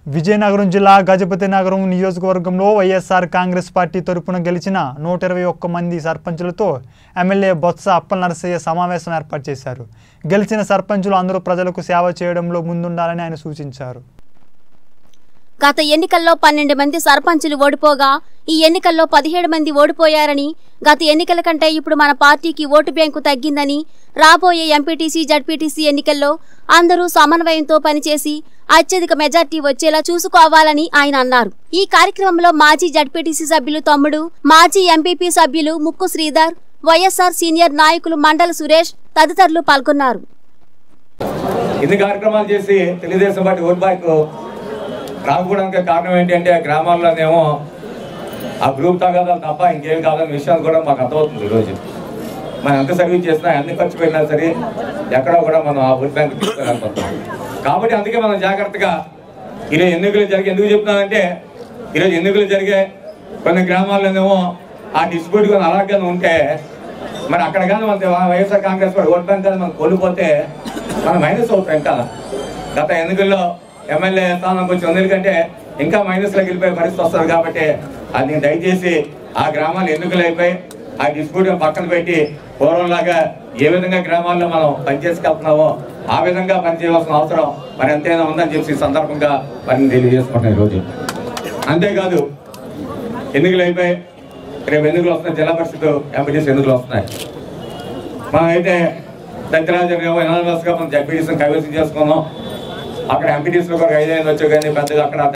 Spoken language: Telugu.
విజయనగరం జిల్లా గజపతి నగరం నియోజకవర్గంలో వైఎస్ఆర్ కాంగ్రెస్ పార్టీ తరపున గెలిచిన నూట ఇరవై ఒక్క మంది సర్పంచులతో ఎమ్మెల్యే బొత్స అప్పల నరసయ్య సమావేశం ఏర్పాటు చేశారు గెలిచిన సర్పంచులు అందరూ ప్రజలకు సేవ చేయడంలో ముందుండాలని ఆయన సూచించారు గత ఎన్నికల్లో పన్నెండు మంది సర్పంచులు ఓడిపోగా ఈ ఎన్నికల్లో పదిహేడు మంది ఓడిపోయారని గత ఎన్నికల కంటే ఇప్పుడు మన పార్టీకి ఓటు బ్యాంకు తగ్గిందని రాబోయే ఎంపీటీసీ జడ్పీటీసీ ఎన్నికల్లో అందరూ సమన్వయంతో పనిచేసి అత్యధిక మెజార్టీ వచ్చేలా చూసుకోవాలని ఆయన అన్నారు ఈ కార్యక్రమంలో మాజీ జడ్పీటీసీ సభ్యులు తమ్ముడు మాజీ ఎంపీపీ సభ్యులు ముక్కు శ్రీధర్ వైఎస్ఆర్ సీనియర్ నాయకులు మండల సురేష్ తదితరులు పాల్గొన్నారు ఇన్ని కార్యక్రమాలు చేసి తెలుగుదేశం పార్టీ ఓట్ బ్యాంక్ రాకపోవడానికి కారణం ఏంటంటే గ్రామాల్లోనేమో ఆ గ్రూప్ తగాదాలు తప్ప ఇంకేం కాదని విషయాలు కూడా మాకు అర్థమవుతుంది ఈరోజు మనం ఎంత సర్వీస్ చేసినా ఎన్ని ఖర్చు పెట్టినా సరే ఎక్కడో కూడా మనం ఆ ఓట్ బ్యాంక్ తీసుకురాకపోతాం కాబట్టి అందుకే మనం జాగ్రత్తగా ఈరోజు ఎన్నికలు జరిగే ఎందుకు చెప్తున్నానంటే ఈరోజు ఎన్నికలు జరిగే కొన్ని గ్రామాల్లోనేమో ఆ డిస్ప్యూట్ కానీ అలాగే ఉంటే మరి అక్కడ కానీ మన YSR Congress party vote bank కానీ మనం కోల్పోతే మనం మైనస్ అవుతాం ఇంకా గత ఎన్నికల్లో ఎమ్మెల్యే స్థానంకి వచ్చి ఎందుకంటే ఇంకా మైనస్లోకి వెళ్ళిపోయే పరిస్థితి వస్తుంది కాబట్టి అది దయచేసి ఆ గ్రామాలు ఎన్నికలు అయిపోయి ఆ డిస్ప్యూట్ పక్కన పెట్టి పూర్వంలాగా ఏ విధంగా గ్రామాల్లో మనం పనిచేసుకెళ్తున్నామో ఆ విధంగా పనిచేయవలసిన అవసరం మరి ఎంతైనా ఉందని చెప్పి ఈ సందర్భంగా పని తెలియజేసుకుంటాం ఈరోజు అంతేకాదు ఎన్నికలు అయిపోయి రేపు ఎన్నికలు వస్తున్నాయి జిల్లా పరిషత్ ఎంపీటీసీ ఎన్నికలు వస్తున్నాయి మనం అయితే దత్తరాజు ఎనాలమస్ గా మనం జడ్పీటీసీ కైవసం చేసుకున్నాం అక్కడ ఎంపీటీసీలో కూడా ఐదైదు వచ్చాయి కానీ పెద్దగా అక్కడ